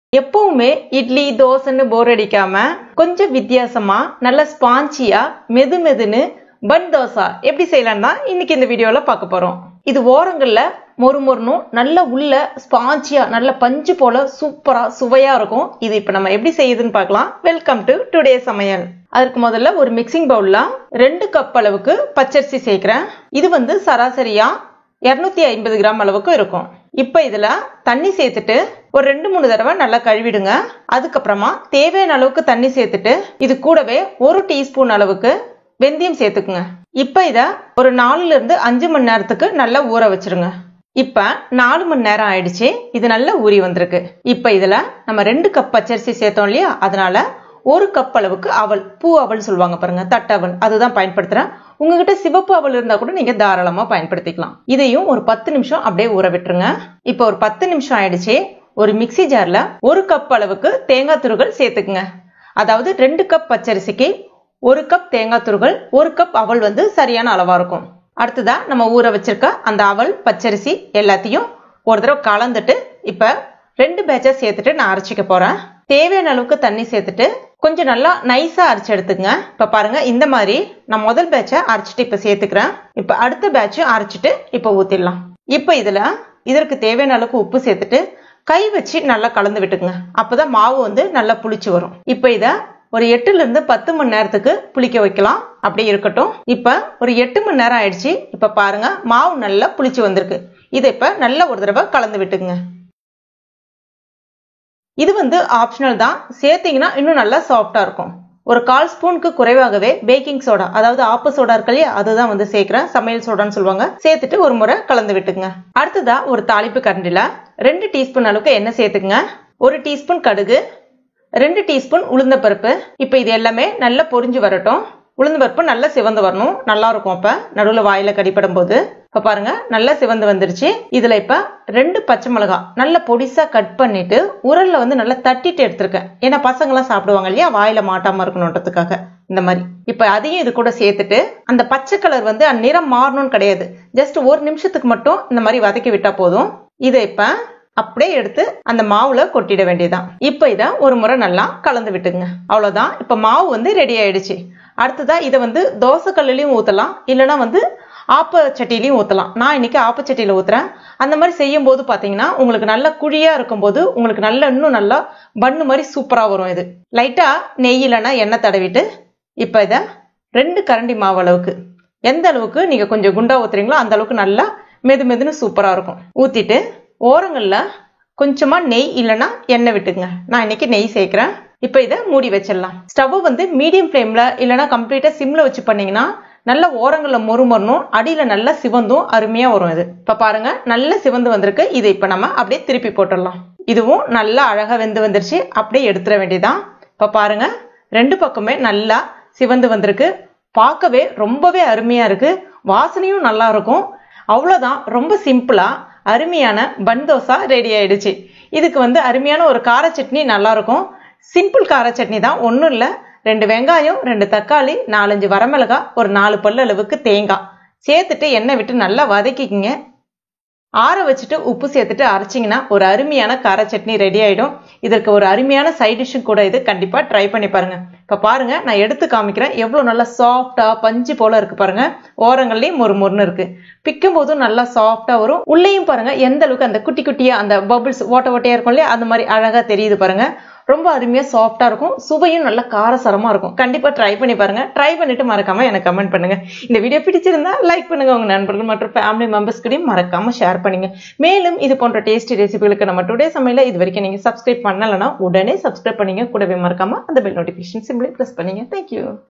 எப்பவுமே இட்லி தோசைன்னு போர் அடிக்காம கொஞ்சம் வித்தியாசமா நல்ல ஸ்பாஞ்சியா மெது மெதுன்னு பன் தோசை எப்படி செய்யலாம் தான் இன்னைக்கு இந்த வீடியோல பார்க்க போறோம் இது ஓரங்கள்ல மொறு மொறுனும் நல்ல உள்ள ஸ்பாஞ்சியா நல்ல பஞ்சு போல சூப்பரா சுவையா இருக்கும் இது இப்ப நம்ம எப்படி செய்யுதுன்னு பார்க்கலாம் வெல்கம் டு டுடே சமையல் அதற்கு முதல்ல ஒரு மிக்சிங் பவுல்ல ரெண்டு கப் அளவுக்கு பச்சரிசி சேர்க்கிறேன் இது வந்து சராசரியா இருநூத்தி ஐம்பது கிராம் அளவுக்கு இருக்கும் இப்ப இதுல தண்ணி சேர்த்துட்டு ஒரு ரெண்டு மூணு தடவை நல்லா கழுவிடுங்க அதுக்கப்புறமா தேவையான அளவுக்கு தண்ணி சேர்த்துட்டு இது கூடவே ஒரு டீஸ்பூன் அளவுக்கு வெந்தயம் சேர்த்துக்குங்க இப்ப இத ஒரு நாலுல இருந்து அஞ்சு மணி நேரத்துக்கு நல்லா ஊற வச்சிருங்க இப்ப நாலு மணி நேரம் ஆயிடுச்சு இது நல்லா ஊறி வந்திருக்கு இப்ப இதுல நம்ம ரெண்டு கப் பச்சரிசி சேர்த்தோம் இல்லையா அதனால ஒரு கப் அளவுக்கு அவல் பூ அவல் சொல்லுவாங்க பாருங்க தட்டவல் அதுதான் பயன்படுத்துறேன் உங்ககிட்ட சிவப்பு அவல் இருந்தா கூட நீங்க தாராளமா பயன்படுத்திக்கலாம் இதையும் ஒரு பத்து நிமிஷம் அப்படியே ஊற விட்டுருங்க இப்போ ஒரு பத்து நிமிஷம் ஆயிடுச்சு ஒரு மிக்சி ஜார்ல ஒரு கப் அளவுக்கு தேங்காய் துருகள் சேர்த்துக்குங்க அதாவது ரெண்டு கப் பச்சரிசிக்கு ஒரு கப் தேங்காய் துருகள் ஒரு கப் அவல் வந்து சரியான அளவா இருக்கும் அடுத்ததா நம்ம ஊற வச்சிருக்க அந்த அவல் பச்சரிசி எல்லாத்தையும் ஒரு தடவை கலந்துட்டு இப்ப ரெண்டு பேட்சா சேர்த்துட்டு நான் அரைச்சிக்க போறேன் தேவையான அளவுக்கு தண்ணி சேர்த்துட்டு கொஞ்சம் நல்லா நைஸா அரைச்சு எடுத்துங்க இப்ப பாருங்க இந்த மாதிரி நான் முதல் பேட்சை அரைச்சிட்டு இப்ப சேர்த்துக்கிறேன் இப்ப அடுத்த பேட்சும் அரைச்சிட்டு இப்ப ஊத்திடலாம் இப்ப இதுல இதற்கு தேவையான அளவுக்கு உப்பு சேர்த்துட்டு கை வச்சு நல்லா கலந்து விட்டுக்குங்க அப்பதான் மாவு வந்து நல்லா புளிச்சு வரும் இப்ப இத ஒரு எட்டுல இருந்து பத்து மணி நேரத்துக்கு புளிக்க வைக்கலாம் அப்படி இருக்கட்டும் இப்ப ஒரு எட்டு மணி நேரம் ஆயிடுச்சு இப்ப பாருங்க மாவு நல்லா புளிச்சு வந்திருக்கு இதை இப்ப நல்லா ஒரு தடவை கலந்து விட்டுக்குங்க இது வந்து ஆப்ஷனல் தான் சேர்த்தீங்கன்னா இன்னும் நல்லா சாஃப்டா இருக்கும் ஒரு கால் ஸ்பூனுக்கு குறைவாகவே பேக்கிங் சோடா அதாவது ஆப்ப சோடா இருக்கு இல்லையா அதுதான் வந்து சேர்க்கிறேன் சமையல் சோடான்னு சொல்லுவாங்க சேர்த்துட்டு ஒரு முறை கலந்து விட்டுக்குங்க அடுத்ததா ஒரு தாளிப்பு கரண்டில ரெண்டு டீஸ்பூன் அளவுக்கு எண்ணெய் சேர்த்துக்குங்க ஒரு டீஸ்பூன் கடுகு ரெண்டு டீஸ்பூன் உளுந்த பருப்பு இப்போ இது எல்லாமே நல்லா பொரிஞ்சு வரட்டும் உளுந்த பருப்பு நல்லா சிவந்து வரணும் நல்லா இருக்கும் அப்ப நடுவில் வாயில கடிப்படும் போது இப்ப பாருங்க நல்லா சிவந்து வந்துருச்சு இதுல இப்ப ரெண்டு பச்சை மிளகாய் நல்ல பொடிசா கட் பண்ணிட்டு உரல்ல வந்து நல்லா தட்டிட்டு எடுத்திருக்கேன் ஏன்னா பசங்க எல்லாம் சாப்பிடுவாங்க இல்லையா வாயில மாட்டாம இருக்கணுன்றதுக்காக இந்த மாதிரி இப்ப அதையும் இது கூட சேர்த்துட்டு அந்த பச்சை கலர் வந்து நிறம் மாறணும்னு கிடையாது ஜஸ்ட் ஒரு நிமிஷத்துக்கு மட்டும் இந்த மாதிரி வதக்கி விட்டா போதும் இதை இப்ப அப்படியே எடுத்து அந்த மாவுல கொட்டிட வேண்டியதான் இப்ப இத ஒரு முறை நல்லா கலந்து விட்டுங்க அவ்வளவுதான் இப்ப மாவு வந்து ரெடி ஆயிடுச்சு அடுத்ததா இதை வந்து தோசை கல்லுலயும் ஊத்தலாம் இல்லைன்னா வந்து ஆப்ப சட்டிலையும் ஊத்தலாம் நான் இன்னைக்கு ஆப்பச்சட்டியில ஊத்துறேன் அந்த மாதிரி செய்யும் போது பாத்தீங்கன்னா உங்களுக்கு நல்ல குழியா இருக்கும் போது உங்களுக்கு நல்ல இன்னும் நல்லா பண்ணு மாதிரி சூப்பரா வரும் இது லைட்டா நெய் இல்லைன்னா எண்ணெய் தடவிட்டு இப்ப இத ரெண்டு கரண்டி மாவு அளவுக்கு எந்த அளவுக்கு நீங்க கொஞ்சம் குண்டா ஊத்துறீங்களோ அந்த அளவுக்கு நல்லா மெது மெதுன்னு சூப்பரா இருக்கும் ஊத்திட்டு ஓரங்கள்ல கொஞ்சமா நெய் இல்லைன்னா எண்ணெய் விட்டுக்குங்க நான் இன்னைக்கு நெய் சேர்க்கிறேன் இப்போ இதை மூடி வச்சிடலாம் ஸ்டவ் வந்து மீடியம் ஃப்ளேம்ல இல்லைன்னா கம்ப்ளீட்டா சிம்ல வச்சு பண்ணீங்கன்னா நல்ல ஓரங்கள்ல மொறுமொறணும் அடியில நல்லா சிவந்தும் அருமையா வரும் இது இப்ப பாருங்க நல்ல சிவந்து வந்திருக்கு இதை இப்ப நம்ம அப்படியே திருப்பி போட்டுடலாம் இதுவும் நல்லா அழகா வெந்து வந்துருச்சு அப்படியே எடுத்துட வேண்டியதான் இப்ப பாருங்க ரெண்டு பக்கமே நல்லா சிவந்து வந்திருக்கு பார்க்கவே ரொம்பவே அருமையா இருக்கு வாசனையும் நல்லா இருக்கும் அவ்வளவுதான் ரொம்ப சிம்பிளா அருமையான பன் தோசா ரெடி ஆயிடுச்சு இதுக்கு வந்து அருமையான ஒரு கார சட்னி நல்லா இருக்கும் சிம்பிள் கார சட்னி தான் ஒன்றும் இல்லை ரெண்டு வெங்காயம் ரெண்டு தக்காளி நாலஞ்சு வரமிளகாய் ஒரு நாலு பல்லு அளவுக்கு தேங்காய் சேர்த்துட்டு எண்ணெய் விட்டு நல்லா வதக்கிக்கிங்க ஆற வச்சுட்டு உப்பு சேர்த்துட்டு அரைச்சிங்கன்னா ஒரு அருமையான கார சட்னி ரெடி ஆயிடும் இதற்கு ஒரு அருமையான சைட் டிஷ்ஷும் கூட இது கண்டிப்பா ட்ரை பண்ணி பாருங்க இப்ப பாருங்க நான் எடுத்து காமிக்கிறேன் எவ்வளவு நல்லா சாஃப்டா பஞ்சு போல இருக்கு பாருங்க ஓரங்கள்லயும் ஒரு முருன்னு இருக்கு பிக்கும் போதும் நல்லா சாஃப்டா வரும் உள்ளேயும் பாருங்க எந்த அளவுக்கு அந்த குட்டி குட்டியா அந்த பபிள்ஸ் ஓட்ட ஓட்டையா இருக்கும் இல்லையா அந்த மாதிரி அழகா தெரியுது பாருங்க ரொம்ப அருமையா சாஃப்டா இருக்கும் சுவையும் நல்ல காரசரமா இருக்கும் கண்டிப்பா ட்ரை பண்ணி பாருங்க ட்ரை பண்ணிட்டு மறக்காம எனக்கு கமெண்ட் பண்ணுங்க இந்த வீடியோ பிடிச்சிருந்தா லைக் பண்ணுங்க உங்க நண்பர்கள் மற்றும் ஃபேமிலி மெம்பர்ஸ் கூடயும் மறக்காம ஷேர் பண்ணுங்க மேலும் இது போன்ற டேஸ்டி ரெசிபிகளுக்கு நம்ம டுடே சமையல இது வரைக்கும் நீங்க சப்ஸ்கிரைப் பண்ணலன்னா உடனே சப்ஸ்கிரைப் பண்ணீங்க கூடவே மறக்காம அந்த பெல் நோட்டிபிகேஷன் சிம்பிளி பிரஸ் பண்ணீங்க தேங்க்யூ